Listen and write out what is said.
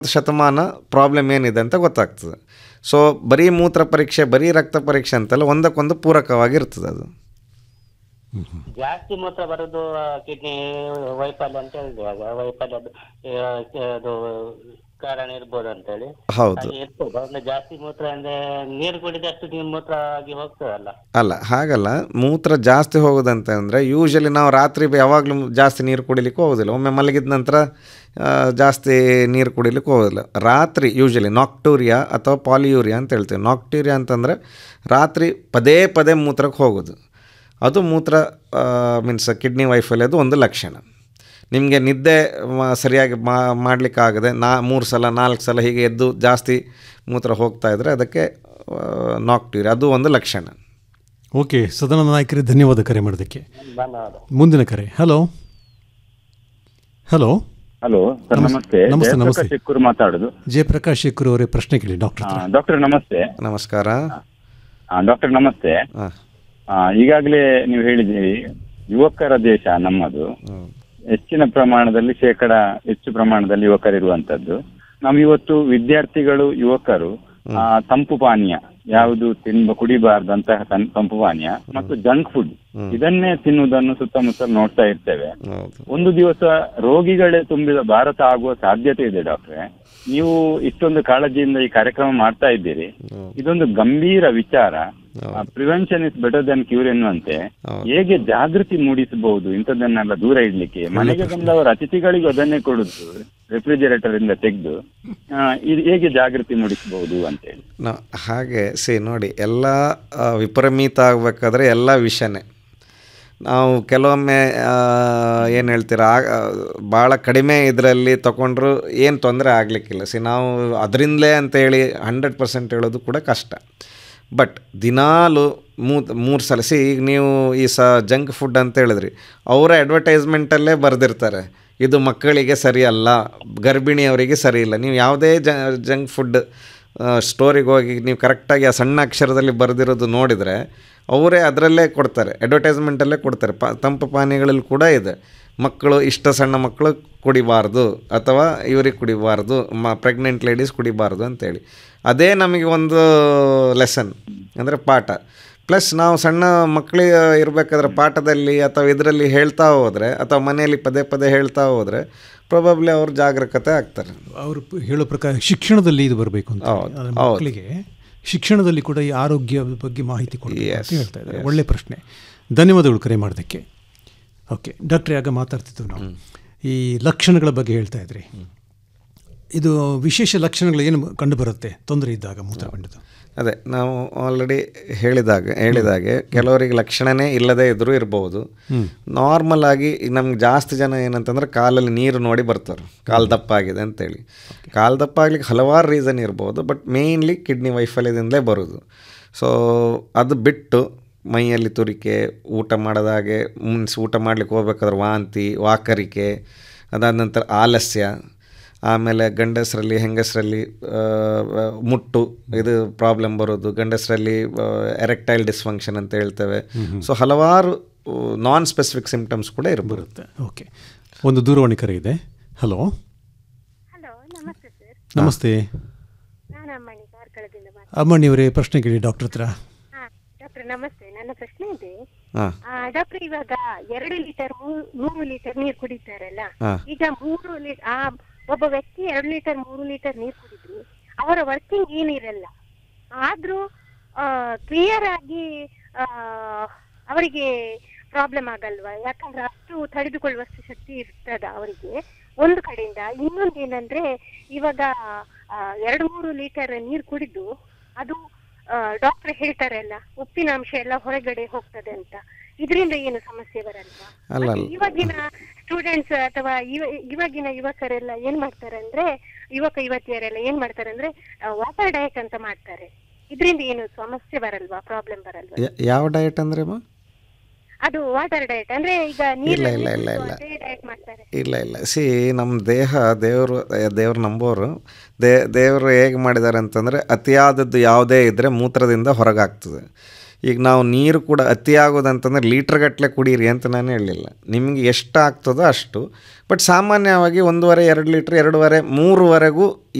ಶತಮಾನ ಪ್ರಾಬ್ಲಮ್ ಏನಿದೆ ಅಂತ ಗೊತ್ತಾಗ್ತದೆ ಸೊ ಬರೀ ಮೂತ್ರ ಪರೀಕ್ಷೆ ಬರೀ ರಕ್ತ ಪರೀಕ್ಷೆ ಅಂತಲ್ಲ ಒಂದಕ್ಕೊಂದು ಪೂರಕವಾಗಿರ್ತದೆ ಅದು ಜಾಸ್ತಿ ಮೂತ್ರ ಬರೋದು ಕಿಡ್ನಿ ವೈಫಲ್ಯ ಅಂತ ಹೇಳಿದಾಗ ವೈಫಲ್ಯದ ಆ, ಅದು ಕಾರಣ ಇರ್ಬೋದು ಅಂತ ಹೇಳಿ ಹೌದು ಹಾಗೆ ಇರ್ತದೆ ಅಂದ್ರೆ ಜಾಸ್ತಿ ಮೂತ್ರ ಅಂದ್ರೆ ನೀರು ಕುಡಿದಷ್ಟು ನೀವು ಮೂತ್ರ ಆಗಿ ಹೋಗ್ತದಲ್ಲ ಅಲ್ಲ ಹಾಗಲ್ಲ ಮೂತ್ರ ಜಾಸ್ತಿ ಹೋಗೋದಂತ ಅಂದರೆ ಯೂಶಲಿ ನಾವು ರಾತ್ರಿ ಯಾವಾಗಲೂ ಜಾಸ್ತಿ ನೀರು ಕುಡಿಲಿಕ್ಕೆ ಹೋಗೋದಿಲ್ಲ ಒಮ್ಮೆ ಮಲಗಿದ ನಂತರ ಆ, ಜಾಸ್ತಿ ನೀರು ಕುಡಿಲಿಕ್ಕೆ ಹೋಗೋದಿಲ್ಲ ರಾತ್ರಿ ಯೂಶಲಿ ನಾಕ್ಟೂರಿಯಾ ಅಥವಾ ಪಾಲಿಯೂರಿಯಾ ಅಂತ ಹೇಳ್ತೀವಿ ನಾಕ್ಟೂರಿಯಾ ಅಂತಂದರೆ ರಾತ್ರಿ ಪದೇ ಪದೇ ಮೂತ್ರಕ್ಕೆ ಹೋಗೋದು ಅದು ಮೂತ್ರ ಮೀನ್ಸ್ ಕಿಡ್ನಿ ವೈಫಲ್ಯದು ಒಂದು ಲಕ್ಷಣ ನಿಮಗೆ ನಿದ್ದೆ ಮ- ಸರಿಯಾಗಿ ಮಾ ಮಾಡಲಿಕ್ಕಾಗದೆ ನಾ ಮೂರು ಸಲ ನಾಲ್ಕು ಸಲ ಹೀಗೆ ಎದ್ದು ಜಾಸ್ತಿ ಮೂತ್ರ ಹೋಗ್ತಾ ಇದ್ದರೆ ಅದಕ್ಕೆ ನಾಕ್ಟೂರಿಯಾ ಅದು ಒಂದು ಲಕ್ಷಣ ಓಕೆ ಸದನ ನಾಯಕರೇ ಧನ್ಯವಾದ ಕರೆ ಮಾಡೋದಕ್ಕೆ ಧನ್ಯವಾದ ಮುಂದಿನ ಕರೆ ಹಲೋ ಹಲೋ ಹಲೋ ಸರ್ ನಮಸ್ತೆ ನಮಸ್ತೆ, ಜಯಪ್ರಕಾಶ್ ನಮಸ್ತೆ. ಚಿಕ್ಕೂರು ಮಾತಾಡುದು ಜಯಪ್ರಕಾಶ್ ಶೇಖರ್ ಅವರೇ ಪ್ರಶ್ನೆ ಕೇಳಿ ಡಾಕ್ಟರ್ ಹತ್ರ ಡಾಕ್ಟರ್ ನಮಸ್ತೆ ನಮಸ್ಕಾರ ಡಾಕ್ಟರ್ ನಮಸ್ತೆ ಹಾಂ ಆ, ಈಗಾಗಲೇ ನೀವು ಹೇಳಿದ್ದೀರಿ ಯುವಕರ ದೇಶ ನಮ್ಮದು ಹೆಚ್ಚಿನ ಪ್ರಮಾಣದಲ್ಲಿ ಶೇಕಡ ಹೆಚ್ಚು ಪ್ರಮಾಣದಲ್ಲಿ ಯುವಕರಿರುವಂತದ್ದು ನಾವು ಇವತ್ತು ವಿದ್ಯಾರ್ಥಿಗಳು ಯುವಕರು ಆ, ತಂಪು ಪಾನೀಯ ಯಾವುದು ತಿನ್ಬ ಕುಡಿಬಾರ್ದಂತಹ ತನ್- ತಂಪು ಪಾನೀಯ ಮತ್ತು ಜಂಕ್ ಫುಡ್ ಇದನ್ನೇ ತಿನ್ನುವುದನ್ನು ಸುತ್ತಮುತ್ತ ನೋಡ್ತಾ ಇರ್ತೇವೆ ಹೌದು ಒಂದು ದಿವಸ ರೋಗಿಗಳೇ ತುಂಬಿದ ಭಾರತ ಆಗುವ ಸಾಧ್ಯತೆ ಇದೆ ಡಾಕ್ಟ್ರೆ ನೀವು ಇಷ್ಟೊಂದು ಕಾಳಜಿಯಿಂದ ಈ ಕಾರ್ಯಕ್ರಮ ಮಾಡ್ತಾ ಇದ್ದೀರಿ ಇದೊಂದು ಗಂಭೀರ ವಿಚಾರ prevention is better than cure ಎನ್ನುವಂತೆ ಹೇಗೆ ಜಾಗೃತಿ ಮೂಡಿಸಬಹುದು ಇಂಥದ್ದನ್ನೆಲ್ಲ ದೂರ ಇಡ್ಲಿಕ್ಕೆ ಮನೆಗೆ ಬಂದವರ ಅತಿಥಿಗಳಿಗೂ ಅದನ್ನೇ ಕೊಡುದು ರೆಫ್ರಿಜರೇಟರ್ ಇಂದ ತೆಗೆದು ಇದು ಹೇಗೆ ಜಾಗೃತಿ ಮೂಡಿಸಬಹುದು ಅಂತೇಳಿ ನಾ ಹಾಗೆ ಸಿ ನೋಡಿ ಎಲ್ಲ ಆ, ವಿಪರೀತ ಆಗಬೇಕಾದ್ರೆ ಎಲ್ಲ ವಿಷಯನೇ ನಾವು ಕೆಲವೊಮ್ಮೆ ಏನು ಹೇಳ್ತೀರ ಭಾಳ ಕಡಿಮೆ ಇದರಲ್ಲಿ ತಗೊಂಡ್ರು ಏನು ತೊಂದರೆ ಆಗಲಿಕ್ಕಿಲ್ಲ ಸಿ ನಾವು ಅದರಿಂದಲೇ ಅಂತೇಳಿ ಹಂಡ್ರೆಡ್ ಪರ್ಸೆಂಟ್ ಹೇಳೋದು ಕೂಡ ಕಷ್ಟ ಬಟ್ ದಿನಾಲು ಮೂ ಮೂರು ಸಲ ಸಿ ಈಗ ನೀವು ಈ ಸ ಜಂಕ್ ಫುಡ್ ಅಂತ ಹೇಳಿದ್ರಿ ಅವರ ಅಡ್ವರ್ಟೈಸ್ಮೆಂಟಲ್ಲೇ ಬರೆದಿರ್ತಾರೆ ಇದು ಮಕ್ಕಳಿಗೆ ಸರಿಯಲ್ಲ ಗರ್ಭಿಣಿಯವರಿಗೆ ಸರಿ ಇಲ್ಲ ನೀವು ಯಾವುದೇ ಜ ಜಂಕ್ ಫುಡ್ ಸ್ಟೋರಿಗೆ ಹೋಗಿ ನೀವು ಕರೆಕ್ಟಾಗಿ ಆ ಸಣ್ಣ ಅಕ್ಷರದಲ್ಲಿ ಬರೆದಿರೋದು ನೋಡಿದರೆ ಅವರೇ ಅದರಲ್ಲೇ ಕೊಡ್ತಾರೆ ಅಡ್ವರ್ಟೈಸ್ಮೆಂಟಲ್ಲೇ ಕೊಡ್ತಾರೆ ಪ ತಂಪು ಪಾನೀಯಗಳಲ್ಲಿ ಕೂಡ ಇದೆ ಮಕ್ಕಳು ಇಷ್ಟ ಸಣ್ಣ ಮಕ್ಕಳು ಕುಡಿಬಾರ್ದು ಅಥವಾ ಇವ್ರಿಗೆ ಕುಡಿಬಾರ್ದು ಮ ಪ್ರೆಗ್ನೆಂಟ್ ಲೇಡೀಸ್ ಕುಡಿಬಾರ್ದು ಅಂತೇಳಿ ಅದೇ ನಮಗೆ ಒಂದು ಲೆಸನ್ ಅಂದರೆ ಪಾಠ ಪ್ಲಸ್ ನಾವು ಸಣ್ಣ ಮಕ್ಕಳಿಗೆ ಇರಬೇಕಾದ್ರೆ ಪಾಠದಲ್ಲಿ ಅಥವಾ ಇದರಲ್ಲಿ ಹೇಳ್ತಾ ಹೋದರೆ ಅಥವಾ ಮನೆಯಲ್ಲಿ ಪದೇ ಪದೇ ಹೇಳ್ತಾ ಹೋದರೆ ಪ್ರೊಬಬ್ಲಿ ಅವ್ರು ಜಾಗರೂಕತೆ ಆಗ್ತಾರೆ ಅವರು ಹೇಳೋ ಪ್ರಕಾರ ಶಿಕ್ಷಣದಲ್ಲಿ ಇದು ಬರಬೇಕು ಅಂತ ಹೌದು, ಅಂದ್ರೆ ಹೌದು. ಮಕ್ಕಳಿಗೆ ಶಿಕ್ಷಣದಲ್ಲಿ ಕೂಡ ಈ ಆರೋಗ್ಯ ಬಗ್ಗೆ ಮಾಹಿತಿ ಕೊಡಬೇಕು ಅಂತ Yes, ಹೇಳ್ತಾ ಇದ್ದಾರೆ ಒಳ್ಳೆ ಪ್ರಶ್ನೆ ಧನ್ಯವಾದಗಳು ಕರೆ ಮಾಡೋದಕ್ಕೆ ಓಕೆ ಡಾಕ್ಟ್ರೆ ಆಗ ಮಾತಾಡ್ತಿದ್ವು ನಾವು ಈ ಲಕ್ಷಣಗಳ ಬಗ್ಗೆ ಹೇಳ್ತಾ ಇದ್ರಿ ಇದು ವಿಶೇಷ ಲಕ್ಷಣಗಳು ಏನು ಕಂಡು ಬರುತ್ತೆ ತೊಂದರೆ ಇದ್ದಾಗ ಮೂತ್ರಪಿಂಡದ ಅದೇ ನಾವು ಆಲ್ರೆಡಿ ಹೇಳಿದಾಗ ಹೇಳಿದಾಗೆ ಕೆಲವರಿಗೆ ಲಕ್ಷಣನೇ ಇಲ್ಲದೇ ಇದ್ದರೂ ಇರ್ಬೋದು ನಾರ್ಮಲ್ ಆಗಿ ಈಗ ನಮ್ಗೆ ಜಾಸ್ತಿ ಜನ ಏನಂತಂದ್ರೆ ಕಾಲಲ್ಲಿ ನೀರು ನೋಡಿ ಬರ್ತಾರೆ ಕಾಲು ದಪ್ಪ ಆಗಿದೆ ಅಂತೇಳಿ ಕಾಲು ದಪ್ಪ ಆಗ್ಲಿಕ್ಕೆ ಹಲವಾರು ರೀಸನ್ ಇರ್ಬೋದು ಬಟ್ ಮೇಯ್ನ್ಲಿ ಕಿಡ್ನಿ ವೈಫಲ್ಯದಿಂದಲೇ ಬರೋದು ಸೊ ಅದು ಬಿಟ್ಟು ಮೈಯಲ್ಲಿ ತುರಿಕೆ ಊಟ ಮಾಡೋದಾಗೆ ಮೀನ್ಸ್ ಊಟ ಮಾಡ್ಲಿಕ್ಕೆ ಹೋಗ್ಬೇಕಾದ್ರೆ ವಾಂತಿ ವಾಕರಿಕೆ ಅದಾದ ನಂತರ ಆಲಸ್ಯ ಆಮೇಲೆ ಗಂಡಸರಲ್ಲಿ ಹೆಂಗಸರಲ್ಲಿ ಆ, ಮುಟ್ಟು ಇದು ಪ್ರಾಬ್ಲಮ್ ಬರೋದು ಗಂಡಸರಲ್ಲಿ ಎರೆಕ್ಟೈಲ್ ಡಿಸ್ಫಂಕ್ಷನ್ ಅಂತ ಹೇಳ್ತೇವೆ ಸೊ ಹಲವಾರು ನಾನ್ ಸ್ಪೆಸಿಫಿಕ್ ಸಿಂಪ್ಟಮ್ಸ್ ಕೂಡ ಇರ್ಬೋದು ಬರುತ್ತೆ ಓಕೆ ಒಂದು ದೂರವಾಣಿ ಕರೆ ಇದೆ ಹಲೋ ಹಲೋ ನಮಸ್ತೆ ಸರ್ ನಮಸ್ತೆ ನಾನು ಅಮ್ಮಣಿ ಕಾರ್ಕಳದಿಂದ ಮಾತಾಡ್ತೀನಿ ಅಮ್ಮಣಿಯವರೇ ಪ್ರಶ್ನೆ ಕೇಳಿ ಡಾಕ್ಟರ್ ಹತ್ರ ಹಾ ಡಾಕ್ಟರ್ ನಮಸ್ತೆ ನನ್ನ ಪ್ರಶ್ನೆ ಇದೆ ಹಾಂ ಆ, ಡಾಕ್ಟರ್ ಇವಾಗ ಎರಡು ಲೀಟರ್ ಮೂರು ಲೀಟರ್ ನೀರು ಕುಡಿತಾರಲ್ಲ ಹಾ. ಈಗ ಮೂರು ಲೀಟರ್ ಆ ಒಬ್ಬ ವ್ಯಕ್ತಿ ಎರಡು ಲೀಟರ್ ಮೂರು ಲೀಟರ್ ನೀರು ಕುಡಿದ್ರು ಅವರ ವರ್ಕಿಂಗ್ ಏನಿರಲ್ಲ ಆದ್ರೂ ಕ್ಲಿಯರ್ ಆಗಿ ಆ, ಅವರಿಗೆ ಪ್ರಾಬ್ಲಮ್ ಆಗಲ್ವಾ ಯಾಕಂದ್ರೆ ಅಷ್ಟು ತಡೆದುಕೊಳ್ಳುವಷ್ಟು ಶಕ್ತಿ ಇರ್ತದ ಅವರಿಗೆ ಒಂದು ಕಡೆಯಿಂದ ಇನ್ನೊಂದು ಏನಂದ್ರೆ ಇವಾಗ ಆ, ಎರಡು ಮೂರು ಲೀಟರ್ ನೀರು ಕುಡಿದು ಅದು ಡಾಕ್ಟರ್ ಹೇಳ್ತಾರಲ್ಲ ಉಪ್ಪಿನ ಅಂಶ ಎಲ್ಲ ಹೊರಗಡೆ ಹೋಗ್ತದೆ ಅಂತ ಇದರಿಂದ ಏನು ಸಮಸ್ಯೆ ಬರಲ್ವಾ ಅಲ್ಲ, ಮತ್ತೆ ಅಲ್ಲ. ಇವಾಗಿನ ಸ್ಟೂಡೆಂಟ್ಸ್ ಅಥವಾ ಇವ- ಇವಾಗಿನ ಯುವಕರೆಲ್ಲ ಏನ್ ಮಾಡ್ತಾರೆ ಅಂದ್ರೆ ಯುವಕ ಯುವತಿಯರೆಲ್ಲ ಏನ್ ಮಾಡ್ತಾರೆ ಅಂದ್ರೆ ವಾಟರ್ ಡಯಟ್ ಅಂತ ಮಾಡ್ತಾರೆ ಇದರಿಂದ ಏನು ಸಮಸ್ಯೆ ಬರಲ್ವಾ ಪ್ರಾಬ್ಲಮ್ ಬರಲ್ವಾ ಯ- ಯಾವ ಡಯಟ್ ಅಂದರೆ ಮಾ ಅದು ವಾಟರ್ ಡಯಟ್ ಅಂದ್ರೆ ಈಗ ಇಲ್ಲ, ಇಲ್ಲ, ಇಲ್ಲ, ಇಲ್ಲ. ಡಯಟ್ ಮಾಡ್ತಾರೆ ಇಲ್ಲ ಇಲ್ಲ ಸಿ ನಮ್ಮ ದೇಹ ದೇವರು ದೇವ್ರು ನಂಬೋರು ದೇ ದೇವರು ಹೇಗೆ ಮಾಡಿದ್ದಾರೆ ಅಂತಂದರೆ ಅತಿಯಾದದ್ದು ಯಾವುದೇ ಇದ್ದರೆ ಮೂತ್ರದಿಂದ ಹೊರಗಾಗ್ತದೆ ಈಗ ನಾವು ನೀರು ಕೂಡ ಅತಿ ಆಗೋದಂತಂದ್ರೆ ಲೀಟ್ರ್ಗಟ್ಟಲೆ ಕುಡೀರಿ ಅಂತ ನಾನು ಹೇಳಲಿಲ್ಲ ನಿಮಗೆ ಎಷ್ಟು ಆಗ್ತದೋ ಅಷ್ಟು ಬಟ್ ಸಾಮಾನ್ಯವಾಗಿ ಒಂದೂವರೆ ಎರಡು ಲೀಟ್ರ್ ಎರಡೂವರೆ ಮೂರುವರೆಗೂ